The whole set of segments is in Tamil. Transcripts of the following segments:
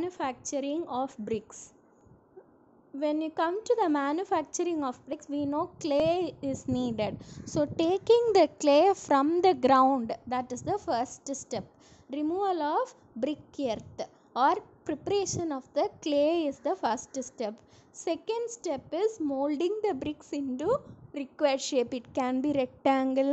manufacturing of bricks when you come to the manufacturing of bricks we know clay is needed so taking the clay from the ground that is the first step removal of brick earth or preparation of the clay is the first step second step is molding the bricks into required shape it can be rectangle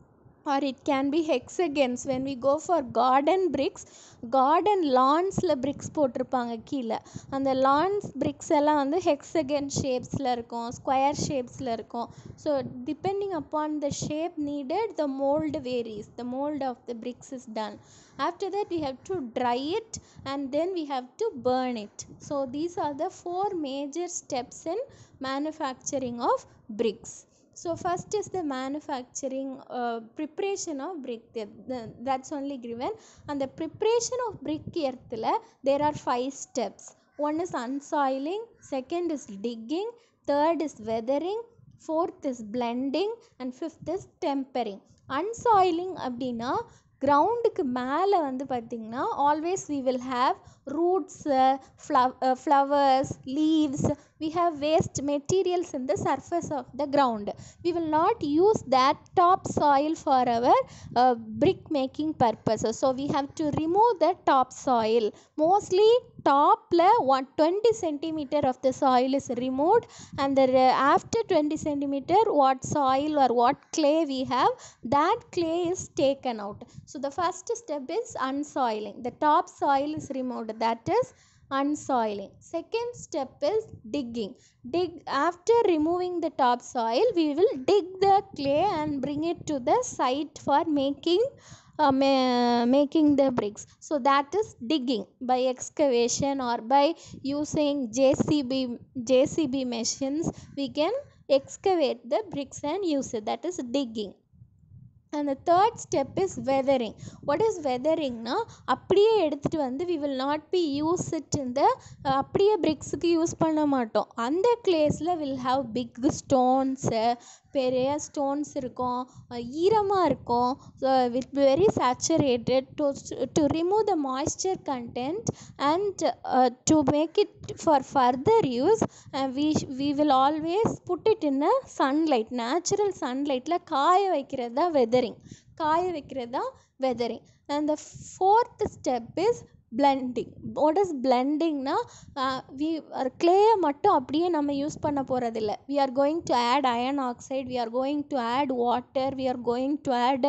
or it can be hexagons when we go for garden bricks garden lawnsல bricks போட்டிருப்பாங்க கீழே அந்த lawns bricks எல்லாம் வந்து hexagon shapesல இருக்கும் square shapesல இருக்கும் so depending upon the shape needed the mold varies the mold of the bricks is done after that we have to dry it and then we have to burn it so these are the four major steps in manufacturing of bricks so first is the manufacturing uh, preparation of brick the- the- that's only given and the preparation of brick earthல there are five steps one is unsoiling second is digging third is weathering fourth is blending and fifth is tempering unsoiling அப்படின்னா கிரவுண்டுக்கு மேலே வந்து பார்த்திங்கன்னா always we will have roots uh, flo- uh, flowers leaves we have waste materials in the surface of the ground we will not use that top soil for our uh, brick making purposes so we have to remove the top soil mostly topல one 20 centimeter of the soil is removed and the re- after 20 centimeter what soil or what clay we have that clay is taken out so the first step is unsoiling the top soil is removed that is unsoiling second step is digging dig after removing the top soil we will dig the clay and bring it to the site for making uh, ma- making the bricks so that is digging by excavation or by using jcb jcb machines we can excavate the bricks and use it that is digging and the third step is weathering what is weatheringனா அப்படியே எடுத்துகிட்டு வந்து we will not be use it in the அஹ், அப்படியே பிரிக்ஸுக்கு யூஸ் பண்ண மாட்டோம் அந்த கிளேஸில் will have big stones பெரிய ஸ்டோன்ஸ் இருக்கும் ஈரமாக இருக்கும் with very saturated to to remove the moisture content and to make it for further use we we will always put it in a sunlight natural சன்லைட்டில் காய வைக்கிறது தான் வெதரிங் காய வைக்கிறது தான் weathering and the fourth step is blending what is பிளெண்டிங்னா வி கிளேயை மட்டும் அப்படியே நம்ம யூஸ் பண்ண போகிறதில்ல we are going to add iron oxide we are going to add water we are going to add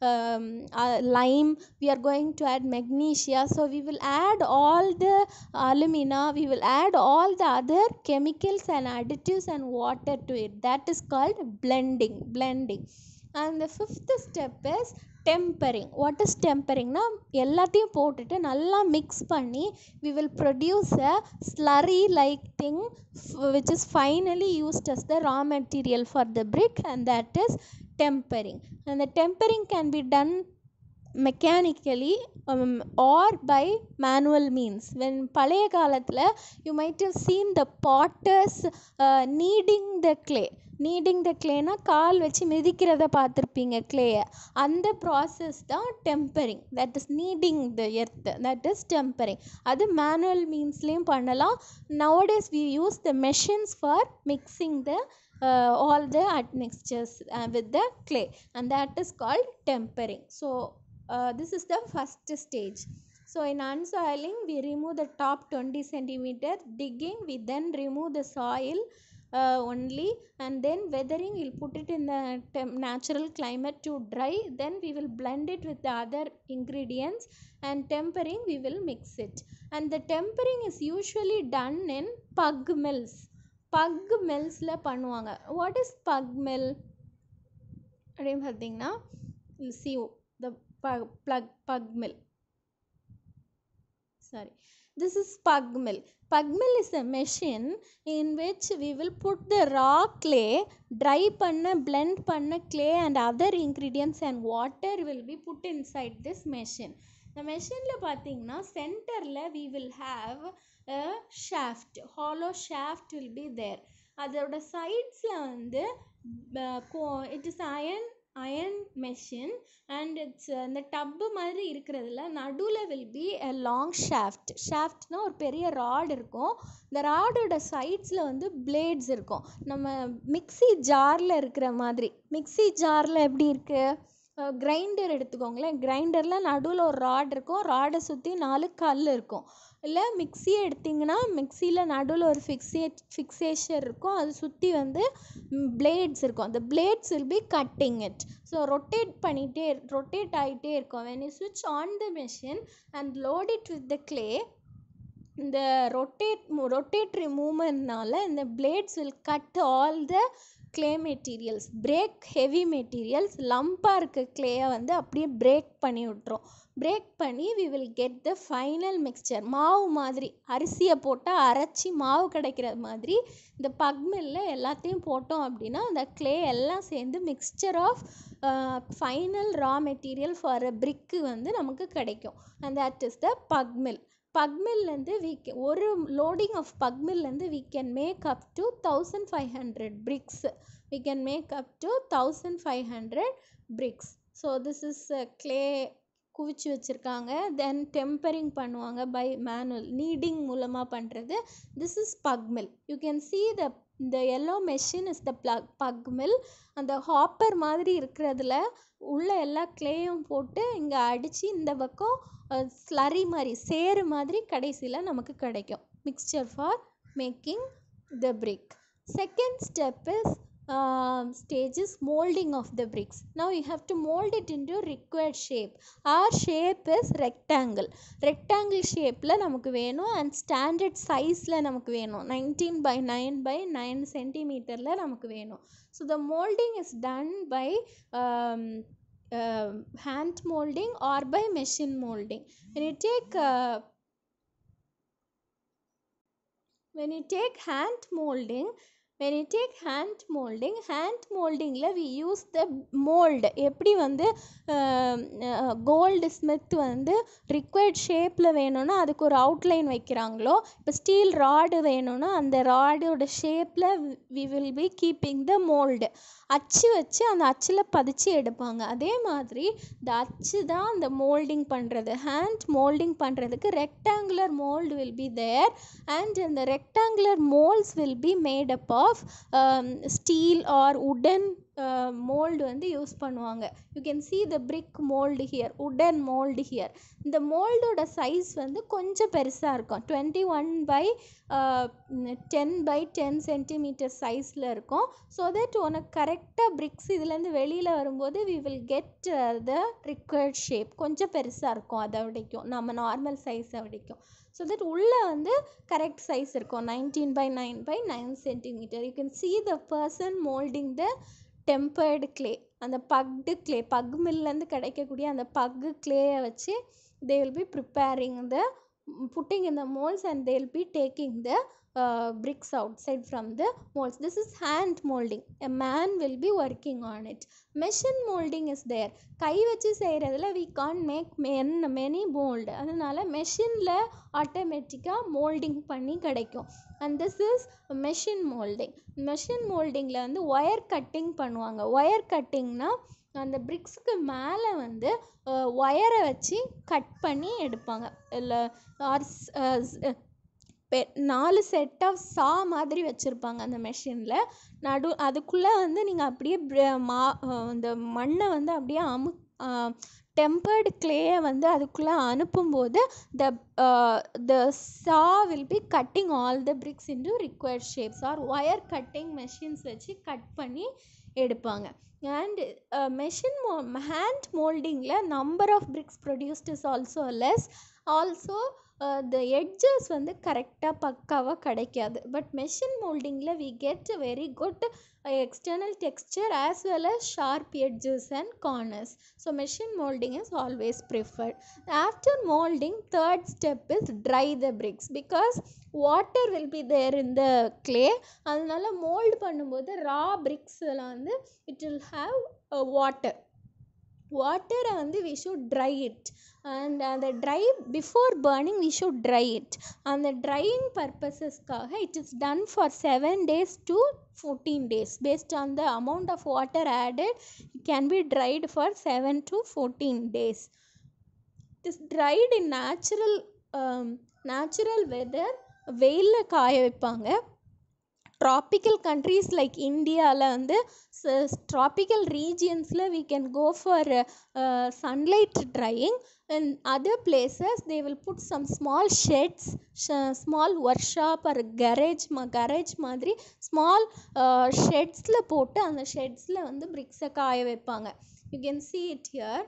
lime we are going to add magnesia so we will add all the alumina we will add all the other chemicals and additives and water to it that is called blending blending and the fifth step is tempering what is temperingனா எல்லாத்தையும் போட்டுட்டு நல்லா மிக்ஸ் பண்ணி we will produce a slurry like thing f- which is finally used as the raw material for the brick and that is tempering and the tempering can be done mechanically um, or by manual means when பழைய காலத்தில் you might have seen the potters uh, kneading the clay kneading the clayனா கால் வச்சு மிதிக்கிறத பார்த்துருப்பீங்க clay-ய அந்த ப்ராசஸ் தான் tempering that is kneading the earth that is tempering அது மேனுவல் மீன்ஸ்லேயும் பண்ணலாம் nowadays we use the machines for mixing the uh, all the admixtures uh, with the clay and that is called tempering so uh, this is the first stage so in unsoiling we remove the top 20 centimeter digging we then remove the soil uh, only and then weathering we'll put it in the tem- natural climate to dry then we will blend it with the other ingredients and tempering we will mix it and the tempering is usually done in pug mills pug மில்ஸில் பண்ணுவாங்க வாட் இஸ் பக் மில் அப்படின்னு பார்த்தீங்கன்னா see the plug pug mill sorry this is pug mill pug mill is a machine in which we will put the raw clay dry பண்ண blend பண்ண clay and other ingredients and water will be put inside this machine இந்த மெஷினில் பார்த்தீங்கன்னா சென்டரில் we will have a shaft hollow shaft will be there அதோட சைட்ஸில் வந்து it is iron iron machine and it's அந்த டப்பு மாதிரி இருக்கிறதுல நடுவில் will be a long shaft ஷாஃப்ட்னா ஒரு பெரிய ராட் இருக்கும் இந்த ராடோட சைட்ஸில் வந்து பிளேட்ஸ் இருக்கும் நம்ம மிக்ஸி ஜாரில் இருக்கிற மாதிரி மிக்ஸி ஜாரில் எப்படி இருக்குது கிரைண்டர் எடுத்துக்கோங்களேன் கிரைண்டரில் நடுவில் ஒரு ராட் இருக்கும் ராடை சுற்றி நாலு கல் இருக்கும் இல்லை மிக்ஸியை எடுத்திங்கன்னா மிக்ஸியில் நடுவில் ஒரு ஃபிக்ஸே ஃபிக்ஸேஷன் இருக்கும் அது சுற்றி வந்து பிளேட்ஸ் இருக்கும் அந்த blades will be cutting it so rotate பண்ணிகிட்டே ரொட்டேட் ஆகிட்டே இருக்கும் வென் யூ சுவிட்ச் on the machine and load it with the clay இந்த ரொட்டேட் ரொட்டேட்ரி மூமெண்ட்னால இந்த blades will cut all the clay materials break heavy materials லம்பாக இருக்க க்ளேயை வந்து அப்படியே பிரேக் பண்ணி விட்டுரும் பிரேக் பண்ணி we will get the final mixture மாவு மாதிரி அரிசியை போட்டால் அரைச்சி மாவு கிடைக்கிற மாதிரி இந்த பக்மில்ல எல்லாத்தையும் போட்டோம் அப்படின்னா அந்த க்ளே எல்லாம் சேர்ந்து mixture of final raw material for a brick வந்து நமக்கு கிடைக்கும் and that is the pugmill பக்மில்லேருந்து வீ ஒரு லோடிங் ஆஃப் பக்மில்லேருந்து we can make up to thousand five hundred bricks we can make up to 1500 bricks so this is uh, clay குவிச்சு வச்சுருக்காங்க தென் டெம்பரிங் பண்ணுவாங்க பை மேனுவல் நீடிங் மூலமாக பண்ணுறது this is pug mill you can see the இந்த yellow machine is the plug pug mill அந்த ஹாப்பர் மாதிரி இருக்கிறதுல உள்ள எல்லா கிளேயும் போட்டு இங்கே அடித்து இந்த பக்கம் ஸ்லரி மாதிரி சேறு மாதிரி கடைசியில் நமக்கு கிடைக்கும் mixture for making the brick second step is um, stage is molding of the bricks now you have to mold it into required shape our shape is rectangle rectangle ஷேப்பில் நமக்கு வேணும் அண்ட் ஸ்டாண்டர்ட் சைஸில் நமக்கு வேணும் nineteen by nine by nine சென்டிமீட்டரில் நமக்கு வேணும் so the moulding is done by hand molding or by machine molding when you take uh, when you take hand molding when you take hand molding hand moldingல we use the mold எப்படி வந்து கோல்டு ஸ்மித் வந்து ரிக்வயர்ட் ஷேப்பில் வேணும்னா அதுக்கு ஒரு அவுட்லைன் வைக்கிறாங்களோ இப்போ ஸ்டீல் ராடு வேணும்னா அந்த ராடோட ஷேப்பில் we will be keeping the mould அச்சு வச்சு அந்த அச்சில் பதிச்சு எடுப்பாங்க அதே மாதிரி இந்த அச்சு தான் அந்த மோல்டிங் பண்ணுறது ஹேண்ட் மோல்டிங் பண்ணுறதுக்கு rectangular mould will be there and இந்த rectangular moulds will be made up of steel or wooden mould வந்து யூஸ் பண்ணுவாங்க you can see the brick mould here wooden mould here இந்த மோல்டோட சைஸ் வந்து கொஞ்சம் பெருசாக இருக்கும் twenty one by ten by ten centimetre சைஸில் இருக்கும் ஸோ தட் உனக்கு கரெக்டாக பிரிக்ஸ் இதுலேருந்து வெளியில் வரும்போது we will get the required shape கொஞ்சம் பெருசாக இருக்கும் அதை விடைக்கும் நம்ம நார்மல் சைஸை விடைக்கும் ஸோ தட் உள்ளே வந்து கரெக்ட் சைஸ் இருக்கும் nineteen by nine by nine centimetre you can see the person moulding the tempered clay அந்த பக்டு க்ளே பக் மில்லேருந்து கிடைக்கக்கூடிய அந்த பக்கு க்ளேயை வச்சு they will be preparing the putting in the molds and they will be taking the uh, bricks outside from the molds this is hand molding a man will be working on it machine molding is there கை வச்சு செய்கிறதுல we can't make men- many mold அதனால மெஷினில் ஆட்டோமேட்டிக்காக மோல்டிங் பண்ணி கிடைக்கும் and this is machine moulding machine மோல்டிங்கில் வந்து ஒயர் கட்டிங் பண்ணுவாங்க ஒயர் கட்டிங்னா அந்த பிரிக்ஸுக்கு மேலே வந்து ஒயரை வச்சு கட் பண்ணி எடுப்பாங்க இல்லை ஆர் பெ நாலு செட் ஆஃப் சா மாதிரி வச்சுருப்பாங்க அந்த மெஷினில் நடு அதுக்குள்ளே வந்து நீங்கள் அப்படியே ப்ர- மா இந்த மண்ணை வந்து அப்படியே அமு டெம்பர்டு க்ளேயை வந்து அதுக்குள்ளே அனுப்பும்போது the the saw will be cutting all the bricks into required shapes or wire cutting machines வச்சு கட் பண்ணி எடுப்பாங்க அண்ட் மெஷின் மோ ஹேண்ட் மோல்டிங்கில் number of bricks produced is also less also the edges வந்து கரெக்டாக பக்காவாக கிடைக்காது பட் மெஷின் மோல்டிங்கில் we get very good external texture as well as sharp edges and corners so machine moulding is always preferred after moulding third step is dry the BRICS because water will be there in the clay அதனால மோல்டு பண்ணும்போது ரா பிரிக்ஸில் வந்து இட் வில் ஹாவ் வாட்டர் வாட்டரை வந்து we should dry it and அந்த dry before burning we should dry it அந்த ட்ரையிங் பர்பஸஸ்க்காக it is done for seven days to fourteen days based on the amount of water added it can be dried for seven to fourteen days it is dried in natural natural weather வெயிலில் காய வைப்பாங்க ட்ராபிக்கல் கண்ட்ரீஸ் லைக் இந்தியாவில் வந்து ட்ராபிக்கல் ரீஜியன்ஸில் we can go for uh, sunlight drying in other places they will put some small sheds sh- small workshop or garage மா garage மாதிரி ஸ்மால் ஷெட்ஸில் போட்டு அந்த ஷெட்ஸில் வந்து பிரிக்ஸை காய வைப்பாங்க you can see it here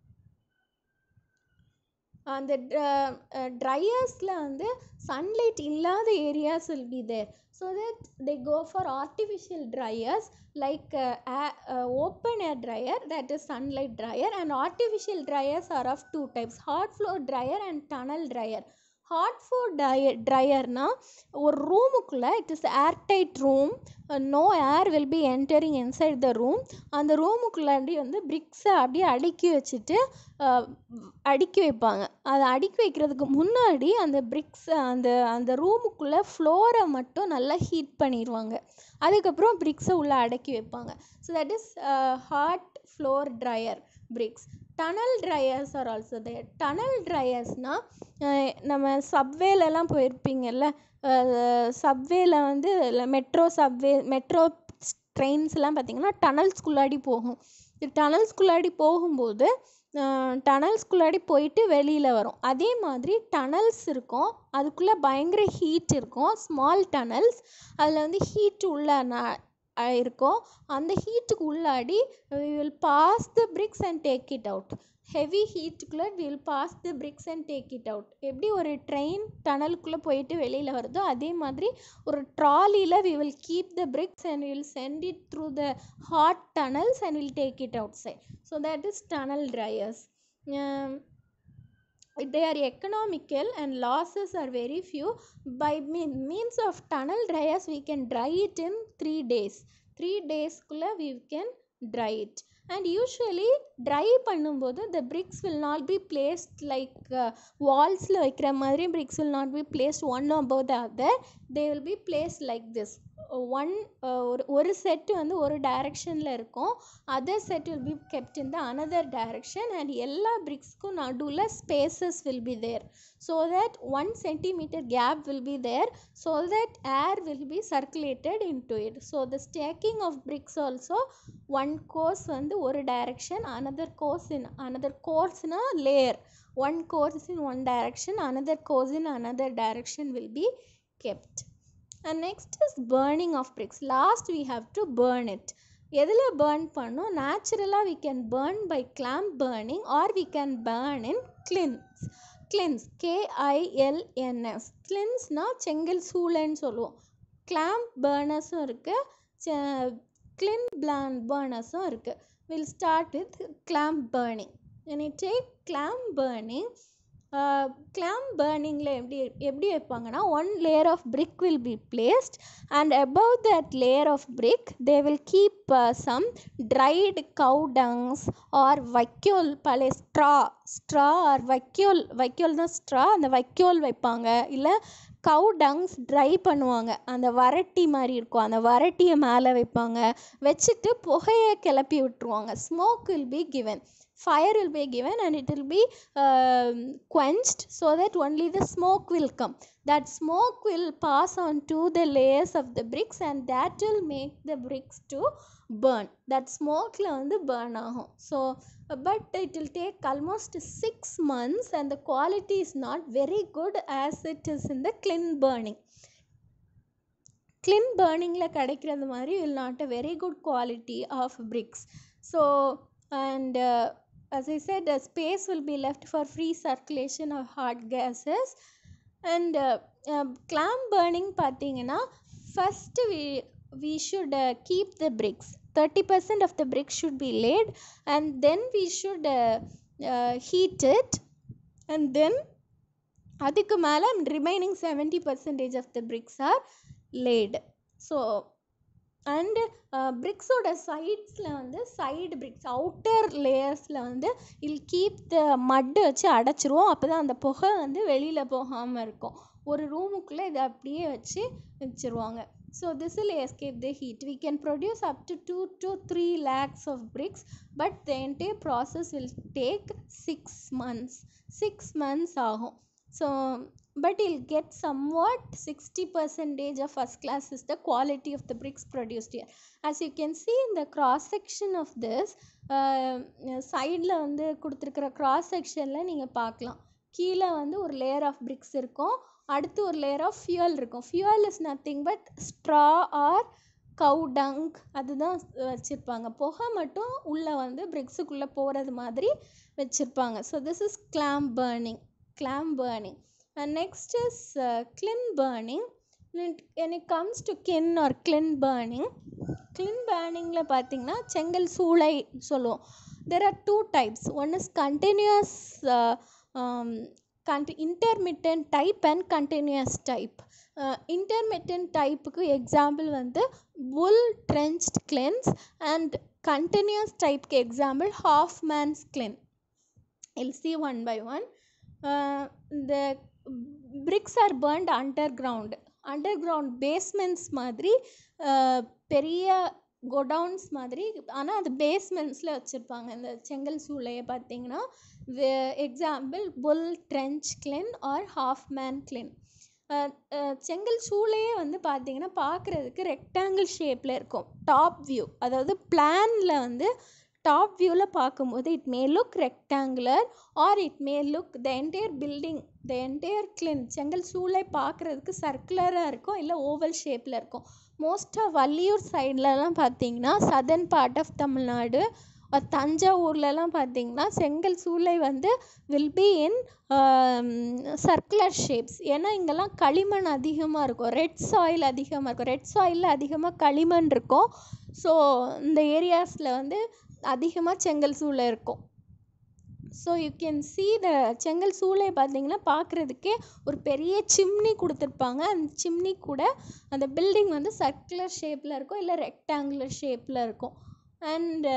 அந்த ட்ரையர்ஸில் வந்து சன்லைட் இல்லாத areas will be there so that they go for artificial dryers like open air dryer that is sunlight dryer and artificial dryers are of two types hot floor dryer and tunnel dryer hot floor dryer ட்ரையர்னால் ஒரு ரூமுக்குள்ளே it is airtight room no air will be entering inside the room அந்த ரூமுக்குள்ளாண்டி வந்து பிரிக்ஸை அப்படியே அடுக்கி வச்சுட்டு அடுக்கி வைப்பாங்க அதை அடுக்கி வைக்கிறதுக்கு முன்னாடி அந்த பிரிக்ஸ் அந்த அந்த ரூமுக்குள்ளே ஃப்ளோரை மட்டும் நல்லா ஹீட் பண்ணிடுவாங்க அதுக்கப்புறம் பிரிக்ஸை உள்ளே அடக்கி வைப்பாங்க so that is hot floor dryer bricks tunnel dryers are also there tunnel ட்ரையர்ஸ்னால் நம்ம சப்வேலெலாம் போயிருப்பீங்கல்ல சப்வேல வந்து மெட்ரோ சப்வே மெட்ரோ ட்ரெயின்ஸ்லாம் பார்த்திங்கன்னா டனல்ஸ்குள்ளாடி போகும் இது டனல்ஸ்குள்ளாடி போகும்போது டனல்ஸ்குள்ளாடி போயிட்டு வெளியில் வரும் அதே மாதிரி டனல்ஸ் இருக்கும் அதுக்குள்ளே பயங்கர ஹீட் இருக்கும் ஸ்மால் டனல்ஸ் அதில் வந்து ஹீட் உள்ள ந இருக்கும் அந்த ஹீட்டுக்கு உள்ளாடி we will pass the bricks and take it out heavy ஹீட்டுக்குள்ளே will pass the bricks and take it out எப்படி ஒரு ட்ரெயின் டனலுக்குள்ளே போயிட்டு வெளியில் வருதோ அதே மாதிரி ஒரு ட்ராலியில் we will keep the bricks and will send it through the hot tunnels and will take it outside so that is tunnel dryers they are economical and losses are very few by mean, means of tunnel dryers we can dry it in 3 days 3 days குள்ள we can dry it and usually dry பண்ணும்போது the bricks will not be placed like uh, walls-ல வைக்கிற மாதிரி bricks will not be placed one above the other they will be placed like this one ஒரு ஒரு செட்டு வந்து ஒரு டைரக்ஷனில் இருக்கும் other set will be kept in the another direction and எல்லா பிரிக்ஸ்க்கும் நடுவில் spaces will be there so that one centimetre gap will be there so that air will be circulated in to it so the stacking of bricks also one course வந்து ஒரு direction another course in another கோர்ஸ்னால் layer one course in one direction another course in another direction will be kept and next is burning of bricks last we have to burn it எதில் burn பண்ணோம் நேச்சுரலாக we can burn by clamp burning or we can burn in cleanse cleanse கேஐஎல்என்எஸ் கிளின்ஸ்னால் செங்கல் சூளைன்னு சொல்லுவோம் கிளாம்ப் பர்னர்ஸும் இருக்குது கிளின் பிளான் பர்னர்ஸும் இருக்குது will start with clamp burning when you take clamp burning clamp பேர்னிங்கில் எப்படி எப்படி வைப்பாங்கன்னா one layer of brick will be placed and above that layer of brick they will keep some dried cow dung or வைக்கோல் பழைய ஸ்ட்ரா ஸ்ட்ரா ஆர் வைக்கோல் வைக்கோல் தான் ஸ்ட்ரா அந்த வைக்கோல் வைப்பாங்க இல்லை கவு டங்ஸ் ட்ரை பண்ணுவாங்க அந்த வரட்டி மாதிரி இருக்கும் அந்த வரட்டியை மேலே வைப்பாங்க வச்சுட்டு புகையை கிளப்பி விட்டுருவாங்க smoke will be given fire will be given and it will be uh, quenched so that only the smoke will come that smoke will pass on to the layers of the bricks and that will make the bricks to burn that smokeல வந்து burn ஆகும் so but it will take almost six months and the quality is not very good as it is in the clean burning clean burningல கிடைக்கிறது மாதிரி will not a very good quality of bricks so and uh, as I said, the space will be left for free circulation of hot gases. And uh, uh, clamp burning பார்த்தீங்கன்னா first we we should uh, keep the bricks 30% of the bricks should be laid and then we should uh, uh, heat it and then அதுக்கு மேலே remaining seventy percentage of the bricks are laid so and பிரிக்ஸோட சைட்ஸில் வந்து சைடு பிரிக்ஸ் அவுட்டர் லேயர்ஸில் வந்து இல் கீப் த மட்டு வச்சு அடைச்சிருவோம் அப்போ தான் அந்த புகை வந்து வெளியில் போகாமல் இருக்கும் ஒரு ரூமுக்குள்ளே இதை அப்படியே வச்சு வச்சுருவாங்க so this will escape the heat we can produce up to 2 to 3 lakhs of bricks but the entire process will take 6 months 6 months ஆகும் so but you'll get somewhat 60 percentage of first class is the quality of the bricks produced here as you can see in the cross section of this சைடில் வந்து கொடுத்துருக்குற cross செக்ஷனில் நீங்கள் பார்க்கலாம் கீழே வந்து ஒரு லேயர் ஆஃப் bricks இருக்கும் அடுத்து ஒரு லேயர் ஆஃப் ஃபியூல் இருக்கும் fuel is nothing but straw or cow dung அதுதான் வச்சுருப்பாங்க புகை மட்டும் உள்ளே வந்து பிரிக்ஸுக்குள்ளே போகிறது மாதிரி வச்சுருப்பாங்க so this is clamp burning clam burning and next is uh, clean burning when it, when it comes to kin or clean burning clean burningல பார்த்தீங்கன்னா செங்கல் சூளை சொல்லுவோம் there are two types one is continuous uh, um, conti- intermittent type and continuous type uh, intermittent டைப்புக்கு எக்ஸாம்பிள் வந்து wool trenched cleanse and continuous டைப்க்கு example half man's clean I'll see one by one. Uh, the bricks are burned underground. Underground basements மாதிரி uh, பெரிய கோடவுன்ஸ் மாதிரி ஆனால் அது பேஸ்மெண்ட்ஸில் வச்சுருப்பாங்க இந்த செங்கல் சூளையை பார்த்தீங்கன்னா example bull trench kiln or half man kiln செங்கல் சூளையே வந்து பார்த்தீங்கன்னா பார்க்குறதுக்கு ரெக்டாங்கிள் ஷேப்பில் இருக்கும் டாப் வியூ அதாவது பிளானில் வந்து டாப் வியூவில் பார்க்கும்போது it may look rectangular or it may look the entire building the entire kiln செங்கல் சூளை பார்க்குறதுக்கு சர்க்குலராக இருக்கும் இல்லை ஓவல் ஷேப்பில் இருக்கும் மோஸ்ட்டாக வள்ளியூர் சைட்லலாம் பார்த்தீங்கன்னா southern part of Tamil Nadu uh தஞ்சாவூர்லலாம் பார்த்தீங்கன்னா செங்கல் சூளை வந்து will be in circular shapes ஏன்னா இங்கெல்லாம் களிமண் அதிகமாக இருக்கும் ரெட் சாயில் அதிகமாக இருக்கும் ரெட் சாயிலில் அதிகமாக களிமண் இருக்கும் ஸோ இந்த ஏரியாஸில் வந்து அதிகமாக செங்கல் சூளை இருக்கும் so you can see the செங்கல் சூளை பார்த்தீங்கன்னா பார்க்குறதுக்கே ஒரு பெரிய சிம்னி கொடுத்துருப்பாங்க அந்த சிம்னி கூட அந்த பில்டிங் வந்து சர்க்குலர் ஷேப்பில் இருக்கும் இல்லை ரெக்டாங்குலர் ஷேப்பில் இருக்கும் and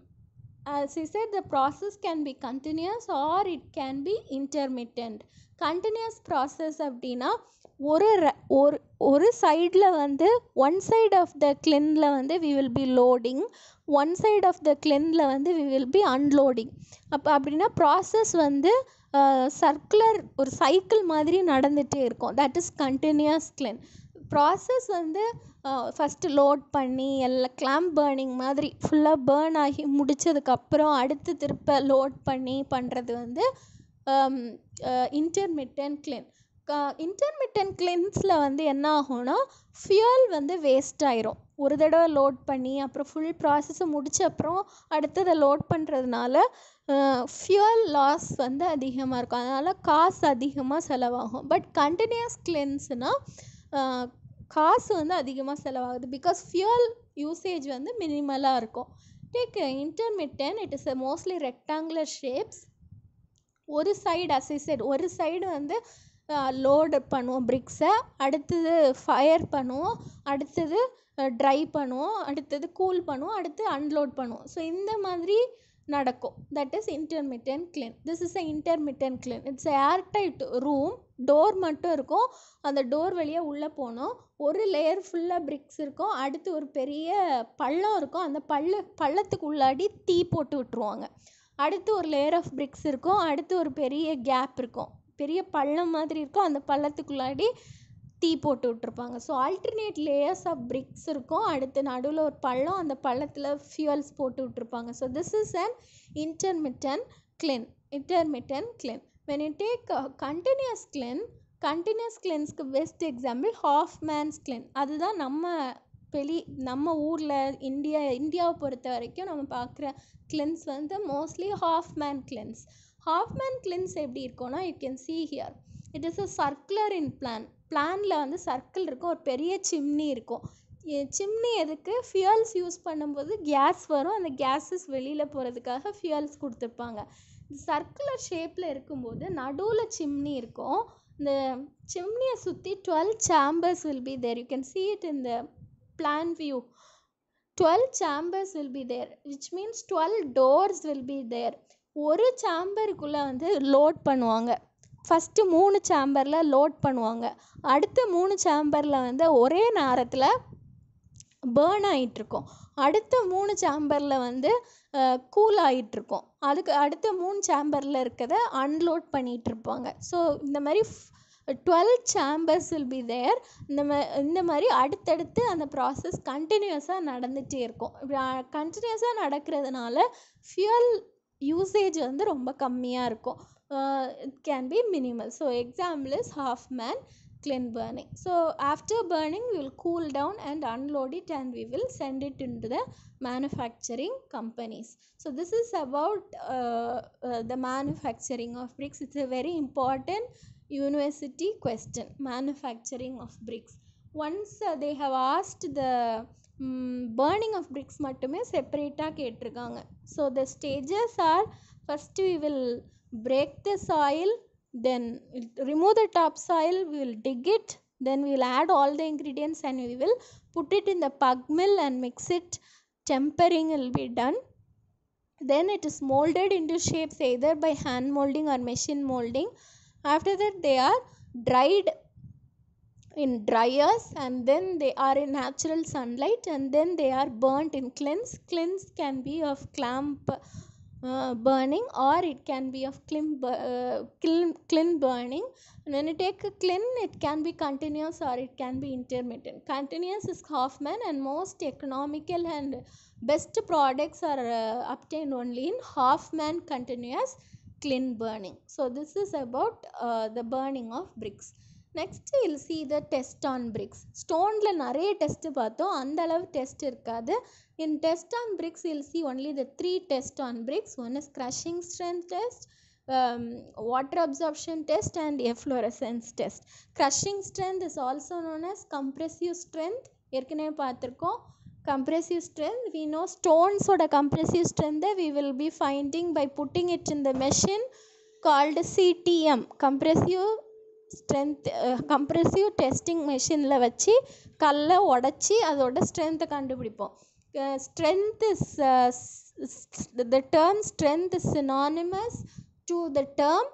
as I said the process can be continuous or it can be intermittent continuous process அப்படின்னா ஒரு ர- ஒரு ஒரு சைடில் வந்து ஒன் சைடு ஆஃப் த கிளினில் வந்து we will be loading one side of the கிளினில் வந்து வி வில் பி அன்லோடிங் அப்போ அப்படின்னா ப்ராசஸ் வந்து சர்க்குலர் ஒரு சைக்கிள் மாதிரி நடந்துகிட்டே இருக்கும் that is continuous kiln process வந்து ஃபஸ்ட்டு லோட் பண்ணி எல்லாம் கிளாம்ப் பேர்னிங் மாதிரி ஃபுல்லாக பேர்ன் ஆகி முடிச்சதுக்கப்புறம் அடுத்து திருப்ப லோட் பண்ணி பண்ணுறது வந்து இன்டர்மிட்டன்ட் கிளின் இன்டர்மிட்டன்ட் கிளின்ஸில் வந்து என்ன ஆகும்னா ஃபியூல் வந்து வேஸ்ட் ஆயிரும் ஒரு தடவை லோட் பண்ணி அப்புறம் ஃபுல் ப்ராசஸை முடிச்ச அப்புறம் அடுத்ததை லோட் பண்ணுறதுனால ஃபியூல் லாஸ் வந்து அதிகமாக இருக்கும் அதனால் காசு அதிகமாக செலவாகும் பட் கண்டினியூஸ் கிளென்ஸ்னால் காசு வந்து அதிகமாக செலவாகுது பிகாஸ் ஃபியூல் யூசேஜ் வந்து மினிமலாக இருக்கும் take intermittent it is mostly rectangular shapes ஒரு சைடு அசைசைட் ஒரு சைடு வந்து லோடு பண்ணுவோம் பிரிக்ஸை அடுத்தது ஃபயர் பண்ணுவோம் அடுத்தது ட்ரை பண்ணுவோம் அடுத்தது கூல் பண்ணுவோம் அடுத்து அன்லோட் பண்ணுவோம் ஸோ இந்த மாதிரி நடக்கும் that is intermittent kiln this is a intermittent kiln it's air tight room door மட்டும் இருக்கும் அந்த டோர் வழியாக உள்ளே போனோம் ஒரு லேயர் ஃபுல்லாக பிரிக்ஸ் இருக்கும் அடுத்து ஒரு பெரிய பள்ளம் இருக்கும் அந்த பள்ள பள்ளத்துக்கு உள்ளாடி தீ போட்டு விட்டுருவாங்க அடுத்து ஒரு லேயர் ஆஃப் பிரிக்ஸ் இருக்கும் அடுத்து ஒரு பெரிய கேப் இருக்கும் பெரிய பள்ளம் மாதிரி இருக்கும் அந்த பள்ளத்துக்குள்ளாடி தீ போட்டு விட்ருப்பாங்க so alternate layers of bricks இருக்கும் அடுத்து நடுவில் ஒரு பள்ளம் அந்த பள்ளத்தில் ஃபியூல்ஸ் போட்டு விட்ருப்பாங்க so this is an intermittent kiln intermittent kiln when you take continuous kiln continuous கிளென்ஸ்க்கு best example half man's kiln அதுதான் நம்ம வெளி நம்ம ஊரில் இந்தியா இந்தியாவை பொறுத்த வரைக்கும் நம்ம பார்க்குற கிளென்ஸ் வந்து mostly half man kilns half man kilns எப்படி இருக்கும்னா you can see here it is a circular in plan பிளானில் வந்து சர்க்கிள் இருக்கும் ஒரு பெரிய சிம்னி இருக்கும் சிம்னி எதுக்கு ஃபியூல்ஸ் யூஸ் பண்ணும்போது கேஸ் வரும் அந்த கேஸஸ் வெளியில் போகிறதுக்காக ஃபியூல்ஸ் கொடுத்துருப்பாங்க சர்க்குலர் ஷேப்பில் இருக்கும்போது நடுவில் சிம்னி இருக்கும் இந்த சிம்னியை சுற்றி twelve chambers will be there you can see it in the plan view twelve chambers will be there which means twelve doors will be there ஒரு சாம்பருக்குள்ளே வந்து லோட் பண்ணுவாங்க ஃபஸ்ட்டு மூணு சாம்பரில் லோட் பண்ணுவாங்க அடுத்த மூணு சாம்பரில் வந்து ஒரே நேரத்தில் பேர்ன் ஆகிட்டுருக்கும் அடுத்த மூணு சாம்பரில் வந்து கூல் ஆகிட்டுருக்கும் அதுக்கு அடுத்த மூணு சாம்பரில் இருக்கிறத அன்லோட் பண்ணிகிட்டு இருப்பாங்க ஸோ இந்த மாதிரி twelve chambers will be there இந்த மா இந்த மாதிரி அடுத்தடுத்து அந்த ப்ராசஸ் கண்டினியூஸாக நடந்துகிட்டே இருக்கும் கண்டினியூஸாக நடக்கிறதுனால ஃபியூல் யூசேஜ் வந்து ரொம்ப கம்மியாக இருக்கும் it can be minimal so example is half man clean burning so after burning we will cool down and unload it and we will send it into the manufacturing companies so this is about uh, uh, the manufacturing of bricks it's a very important university question manufacturing of bricks once uh, they have asked the um, burning of bricks மட்டுமே செப்பரேட்டாக கேட்டிருக்காங்க so the stages are first we will break the soil then we'll remove the topsoil we will dig it then we will add all the ingredients and we will put it in the pug mill and mix it tempering will be done then it is molded into shapes either by hand molding or machine molding after that they are dried in dryers and then they are in natural sunlight and then they are burnt in kilns kilns can be of clamp uh, burning or it can be of kiln, bu- uh, kiln, kiln burning and when you take a kiln it can be continuous or it can be intermittent continuous is Hoffman and most economical and best products are uh, obtained only in Hoffman continuous kiln burning so this is about uh, the burning of bricks next will see the test on bricks ஸ்டோனில் நிறைய டெஸ்ட்டு பார்த்தோம் அந்த அளவு டெஸ்ட் இருக்காது in test on bricks will see only the three test on bricks one is crushing strength test water absorption test and efflorescence test crushing strength is also known as compressive strength ஏற்கனவே பார்த்துருக்கோம் compressive strength we know stones ஓட compressive strength we will be finding by putting it in the machine called CTM compressive strength compressive testing மெஷினில் வச்சு கல்லை உடச்சி அதோட ஸ்ட்ரென்த்தை கண்டுபிடிப்போம் strength is the term strength is synonymous to the term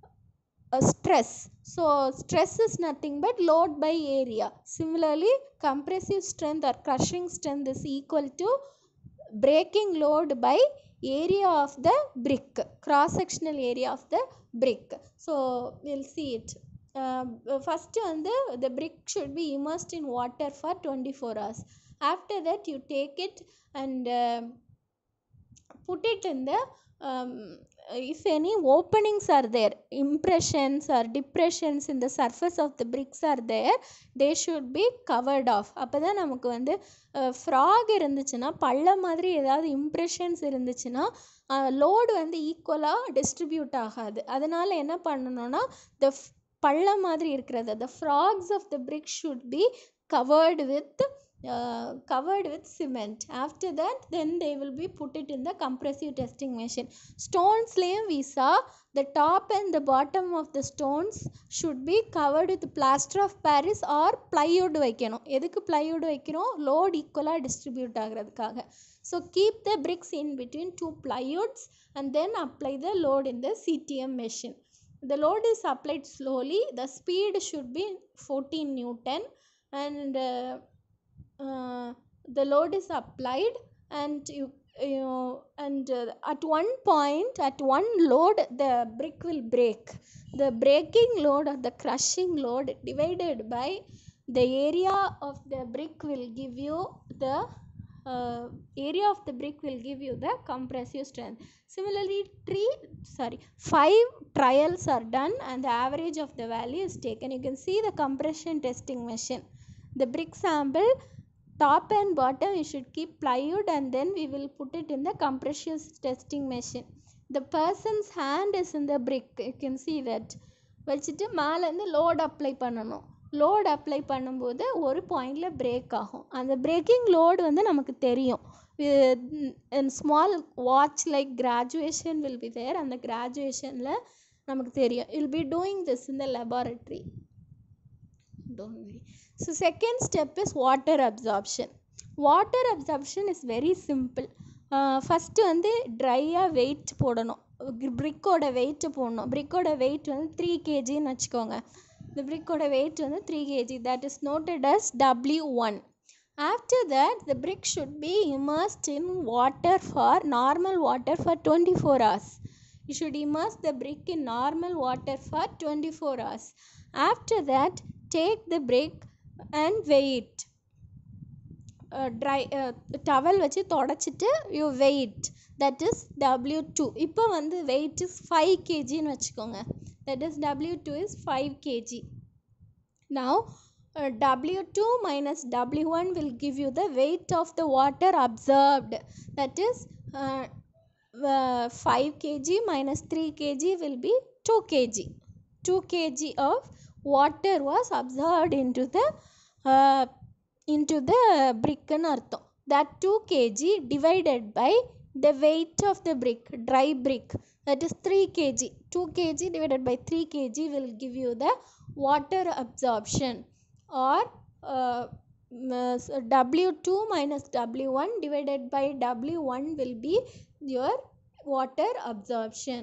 stress so stress is nothing but load by area similarly compressive strength or crushing strength is equal to breaking load by area of the brick cross sectional area of the brick so we'll see it uh, first வந்து the brick should be immersed in water for 24 hours after that you take it and uh, put it in the um, if any openings are there impressions or depressions in the surface of the bricks are there they should be covered off அப்போ தான் நமக்கு வந்து ஃப்ராக் இருந்துச்சுன்னா பள்ளம் மாதிரி ஏதாவது இம்ப்ரெஷன்ஸ் இருந்துச்சுன்னா லோடு வந்து ஈக்குவலாக டிஸ்ட்ரிபியூட் ஆகாது அதனால் என்ன பண்ணணும்னா த பள்ளம் மாதிரி இருக்கிறது the frogs of the brick should be covered with uh, covered with cement after that then they will be put it in the compressive testing machine stones laying we saw the top and the bottom of the stones should be covered with plaster of paris or plywood வைக்கணும் எதுக்கு plywood வைக்கிறோம் load ஈக்குவலாக டிஸ்ட்ரிபியூட் ஆகிறதுக்காக so keep the bricks in between two plywoods and then apply the load in the ctm machine the load is applied slowly the speed should be 14 newton and uh, uh, the load is applied and you you know, and uh, at one point at one load the brick will break the breaking load or the crushing load divided by the area of the brick will give you the uh, area of the brick will give you the compressive strength similarly three sorry five trials are done and the average of the value is taken you can see the compression testing machine the brick sample top and bottom we should keep plywood and then we will put it in the compression testing machine the person's hand is in the brick you can see that வச்சுட்டு மேலேருந்து லோட் அப்ளை பண்ணணும் லோட் அப்ளை பண்ணும்போது ஒரு பாயிண்டில் பிரேக் ஆகும் அந்த பிரேக்கிங் லோடு வந்து நமக்கு தெரியும் small watch like graduation will be there அந்த கிராஜுவேஷனில் நமக்கு தெரியும் will be doing this in the laboratory don't worry so second step is water absorption water absorption is very simple first வந்து ட்ரையாக வெயிட் போடணும் பிரிக்கோட வெயிட்டு போடணும் பிரிக்கோட வெயிட் வந்து த்ரீ கேஜின்னு வச்சுக்கோங்க இந்த பிரிக்கோட வெயிட் வந்து three KG that is noted as W one after that the brick should be immersed in water for normal water for twenty four hours you should immerse the brick in normal water for 24 hours after that take the brick and weigh it dry towel வச்சு தொடச்சிட்டு you weight that is W two இப்போ வந்து வெயிட் இஸ் ஃபைவ் கேஜின்னு வச்சுக்கோங்க that is W two is five KG now W two minus W one will give you the weight of the water absorbed that is 5 kg minus 3 kg will be 2 kg 2 kg of water was absorbed into the uh, into the brick ன்னு அர்த்தம் that 2 kg divided by the weight of the brick dry brick that is 3 kg 2 kg divided by 3 kg will give you the water absorption or uh, w2 minus w1 divided by w1 will be your water absorption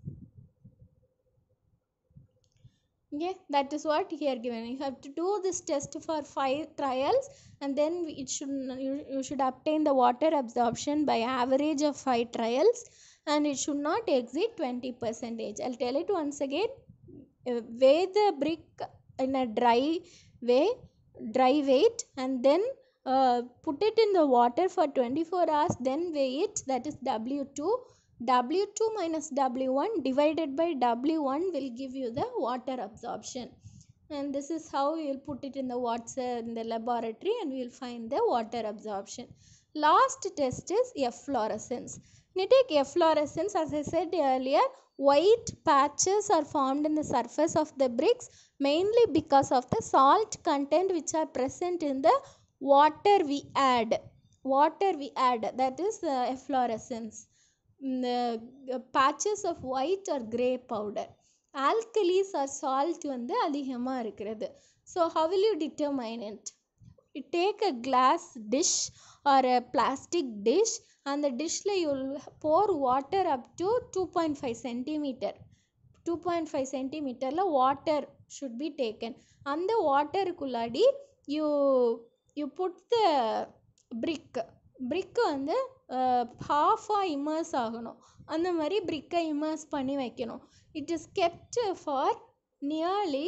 okay that is what here given you have to do this test for five trials and then it should you, you should obtain the water absorption by average of five trials and it should not exceed 20 percentage i'll tell it once again uh, weigh the brick in a dry way dry weight and then uh, put it in the water for 24 hours then weigh it that is w2 w2 minus w1 divided by w1 will give you the water absorption and this is how you will put it in the water in the laboratory and we will find the water absorption last test is efflorescence you take efflorescence as i said earlier white patches are formed in the surface of the bricks mainly because of the salt content which are present in the water we add water we add that is uh, efflorescence the uh, patches of white or gray powder alkalis or salt வந்து அதிகமாக இருக்கிறது so how will you determine it you take a glass dish or a plastic dish அந்த டிஷ்ஷில் you pour water up to 2.5 centimeter 2.5 சென்டிமீட்டரில் வாட்டர் ஷுட் பி டேக்கன் அந்த வாட்டருக்குள்ளாடி you you put the brick brick வந்து ஹாஃபாக இமர்ஸ் ஆகணும் அந்த மாதிரி பிரிக்கை இமர்ஸ் பண்ணி வைக்கணும் it is kept for nearly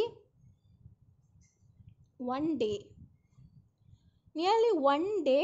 one day nearly one day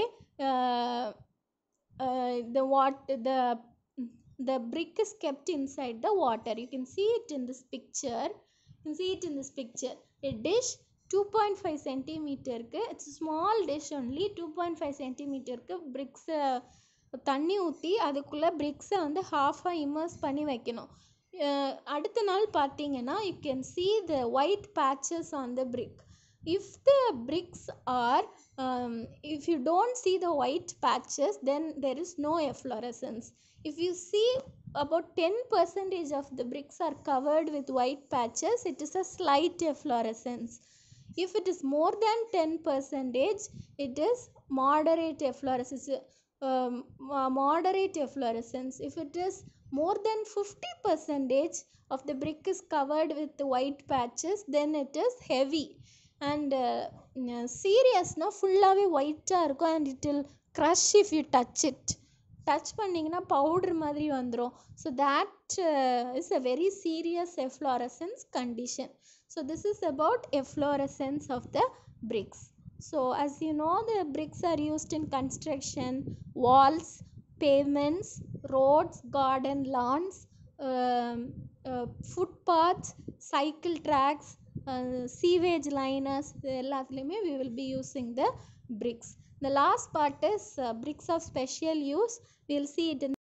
the what the the brick is kept inside the water you can see it in this picture you can see it in this picture a dish 2.5 சென்டிமீட்டருக்கு it's small dish only two point five சென்டிமீட்டருக்கு பிரிக்ஸை தண்ணி ஊற்றி அதுக்குள்ளே பிரிக்ஸை வந்து ஹாஃபாக இமர்ஸ் பண்ணி வைக்கணும் அடுத்த நாள் பார்த்தீங்கன்னா you can see the white patches on the brick if the bricks are um, if you don't see the white patches then there is no efflorescence if you see about 10 percentage of the bricks are covered with white patches it is a slight efflorescence if it is more than 10 percentage it is moderate efflorescence um, moderate efflorescence if it is more than 50 percentage of the brick is covered with the white patches then it is heavy and சீரியஸ்னால் ஃபுல்லாகவே ஒயிட்டாக இருக்கும் and it will crush if you touch it touch பண்ணிங்கன்னா பவுட்ரு மாதிரி வந்துடும் so that is a very serious efflorescence condition so this is about efflorescence of the bricks so as you know the bricks are used in construction walls pavements roads garden lawns um, uh, footpaths cycle tracks sewage liners எல்லாத்துலேயுமே we will be using the bricks the last part is uh, bricks of special use we will see it in